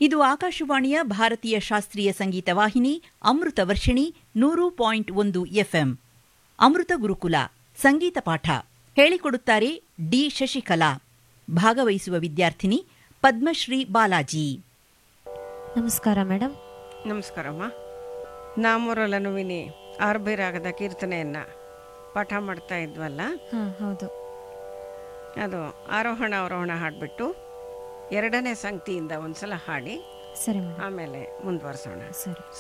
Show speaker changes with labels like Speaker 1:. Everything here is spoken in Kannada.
Speaker 1: ಇದು ಆಕಾಶವಾಣಿಯ ಭಾರತೀಯ ಶಾಸ್ತ್ರೀಯ ಸಂಗೀತ ವಾಹಿನಿ ಅಮೃತ ವರ್ಷಿಣಿ ನೂರು ಪಾಯಿಂಟ್ ಒಂದು ಎಫ್ಎಂ ಅಮೃತ ಗುರುಕುಲ ಸಂಗೀತ ಪಾಠ ಹೇಳಿಕೊಡುತ್ತಾರೆ ಡಿ ಶಶಿಕಲಾ ಭಾಗವಹಿಸುವ ವಿದ್ಯಾರ್ಥಿನಿ ಪದ್ಮಶ್ರೀ ಬಾಲಾಜಿ
Speaker 2: ನಮಸ್ಕಾರ ಮೇಡಮ್
Speaker 3: ನಮಸ್ಕಾರಮ್ಮ ನಾಮೂರಲನುವಿನಿ ಆರ್ಬಿ ರಾಗದ ಕೀರ್ತನೆಯನ್ನು ಪಾಠ ಮಾಡ್ತಾ ಇದ್ವಲ್ಲ
Speaker 2: ಹಾಂ ಹೌದು
Speaker 3: ಅದು ಆರೋಹಣ ಅವರೋಹಣ ಹಾಡಿಬಿಟ್ಟು ಎರಡನೇ ಸಂಗತಿಯಿಂದ ಒಂದ್ಸಲ ಹಾಡಿ
Speaker 2: ಸರಿ ಮೇಡಮ್
Speaker 3: ಆಮೇಲೆ ಮುಂದುವರ್ಸೋಣ
Speaker 2: ಸರಿ